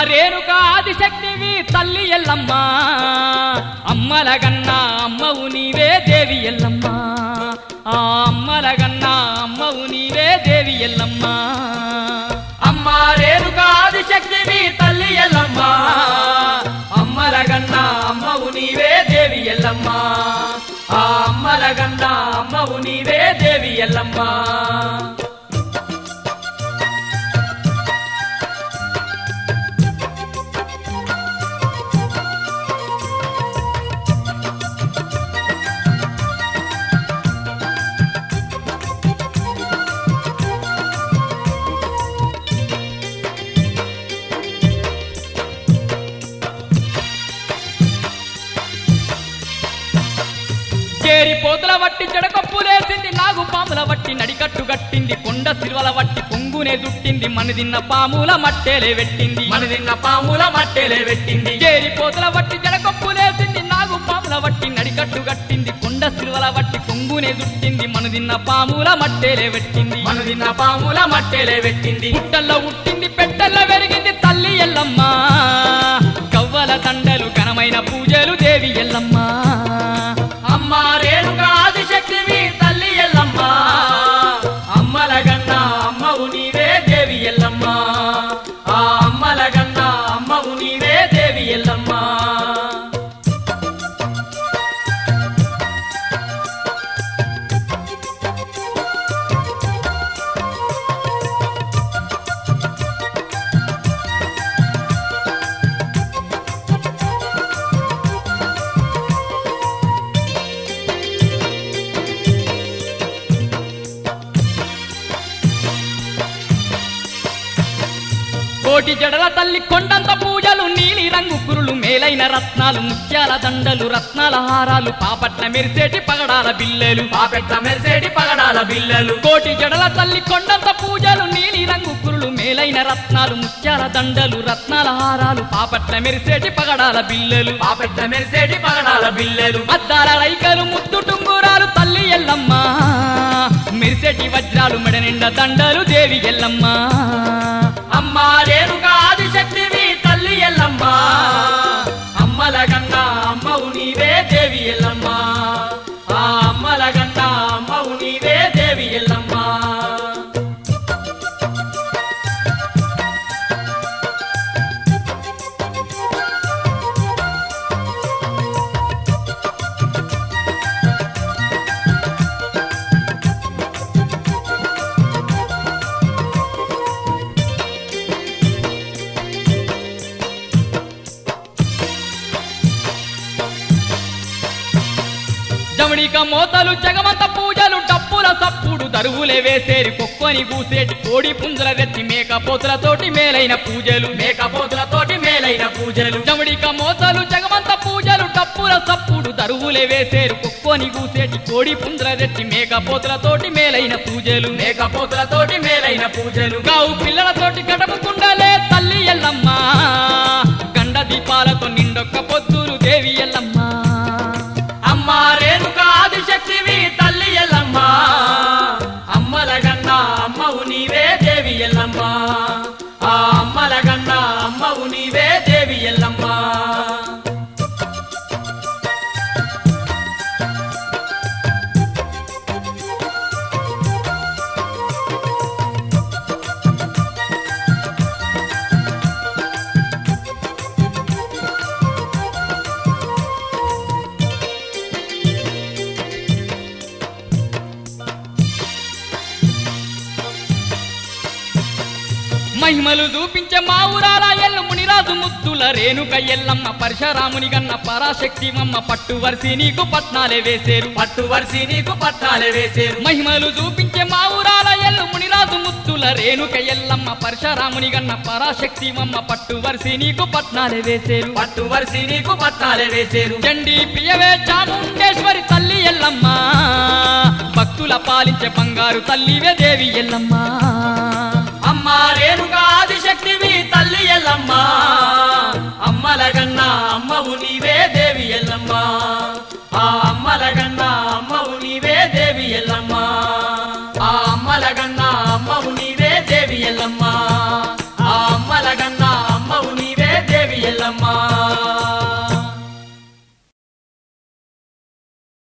రేణుక ఆదిశక్తివి తల్లి ఎల్లమ్మ అమ్మల గన్నా అమ్మవు నీవే దేవి ఎల్లమ్మ ఆ అమ్మల గన్నా అమ్మవు నీవే దేవి ఎల్లమ్మ అమ్మ రేణుక ఆదిశక్తివి తల్లి ఎల్లమ్మ అమ్మల గన్న అమ్మవు నీవే దేవి ఎల్లమ్మ ఆ అమ్మల గన్న అమ్మవు నీవే దేవి ఎల్లమ్మ చేరి పోతుల వట్టి చెడకొప్పులేసింది నాగు పాముల వట్టి నడికట్టు గట్టింది కొండ సిల్వల వట్టి పొంగునే దుట్టింది మనిదిన్న పాముల మట్టేలే పెట్టింది మనదిన్న పాముల మట్టెలే పెట్టింది చేరి పోతుల వట్టి జడకొప్పులేసింది నాగు పాముల వట్టి నడికట్టు గట్టింది కొండ సిల్వల వట్టి పొంగునే దుట్టింది మనదిన్న పాముల మట్టేలే పెట్టింది మనదిన్న పాముల మట్టెలే పెట్టింది పుట్టల్లో ఉట్టింది పెట్టల్లో పెరిగింది తల్లి ఎల్లమ్మ కవ్వల దండలు ఘనమైన పూజలు దేవి ఎల్లమ్మ అమ్మ రేణుక ఆదిశక్తివి తల్లి ఎల్లమ్మ అమ్మల గన్న అమ్మవు నీవే దేవి ఎల్లమ్మ ఆ అమ్మల గన్న అమ్మవు నీవే దేవి ఎల్లమ్మ కోటి జడల తల్లి కొండంత పూజలు నీలి రంగు కురులు మేలైన రత్నాలు ముత్యాల దండలు రత్నాల హారాలు పాపట్ల మెరిసేటి పగడాల బిల్లెలు పాపెట్ల మెరిసేటి పగడాల బిల్లలు కోటి జడల తల్లి కొండంత పూజలు నీలి రంగు కురులు మేలైన రత్నాలు ముత్యాల దండలు రత్నాల హారాలు పాపట్ల మెరిసేటి పగడాల బిల్లెలు పాపెట్ల మెరిసేటి పగడాల బిల్లలు అద్దాల రైకలు ముద్దు టుంగురాలు తల్లి ఎల్లమ్మ మెరిసేటి వజ్రాలు మెడ నిండా దండలు దేవి ఎల్లమ్మ అమ్మ రేణుక ఆదిశక్తివి తల్లి ఎల్లమ్మ అమ్మల గన్న అమ్మవు నీవే దేవి ఎల్లమ్మ ఆ అమ్మల గన్న అమ్మవు నీవే దేవి ఎల్లమ్మ జమడిక మోతలు జగమంత పూజలు డప్పుల సప్పుడు దరువులే వేసేరి కుక్కని కూసేటి కోడి పుంజుల తెచ్చి మేకపోతులతోటి మేలైన పూజలు మేకపోతులతోటి మేలైన పూజలు జమడిక మోతలు జగమంత పూజలు డప్పుల సప్పుడు దరువులే వేసేరు కుక్కని కూసేటి కోడి పుంజుల తెచ్చి మేకపోతులతోటి మేలైన పూజలు మేకపోతులతోటి మేలైన పూజలు గావు పిల్లలతోటి గడపకుండాలే తల్లి ఎల్లమ్మ గండ దీపాలతో నిండొక్క పొద్దులు దేవి ఎల్లమ్మ అమ్మ రేణుక ఆదిశక్తివి తల్లి ఎల్లమ్మ అమ్మల గన్న అమ్మవు నీవే దేవి ఎల్లమ్మ ఆ అమ్మల గన్న అమ్మవు నీవే దేవి ఎల్లమ్మ మహిమలు చూపించే మా ఊరాల ఎల్లు మునిరాజు ముద్దుల రేణుక ఎల్లమ్మ పరశురాముని గన్న పరాశక్తి మమ్మ పట్టు వరిసి నీకు పట్నాలే వేసేరు పట్టు వరిసి నీకు పట్టాలే వేసేరు మహిమలు చూపించే మా ఊరాల ఎల్లు మునిరాజు ముద్దుల రేణుక ఎల్లమ్మ పరశురాముని గన్న పరాశక్తి మమ్మ పట్టు వరిసి నీకు పట్నాలే వేసేరు పట్టు వరిసి నీకు పట్టాలే వేసేరు చండి ప్రియవే చాముండేశ్వరి తల్లి ఎల్లమ్మ భక్తుల పాలించే బంగారు తల్లివే దేవి ఎల్లమ్మ అమ్మ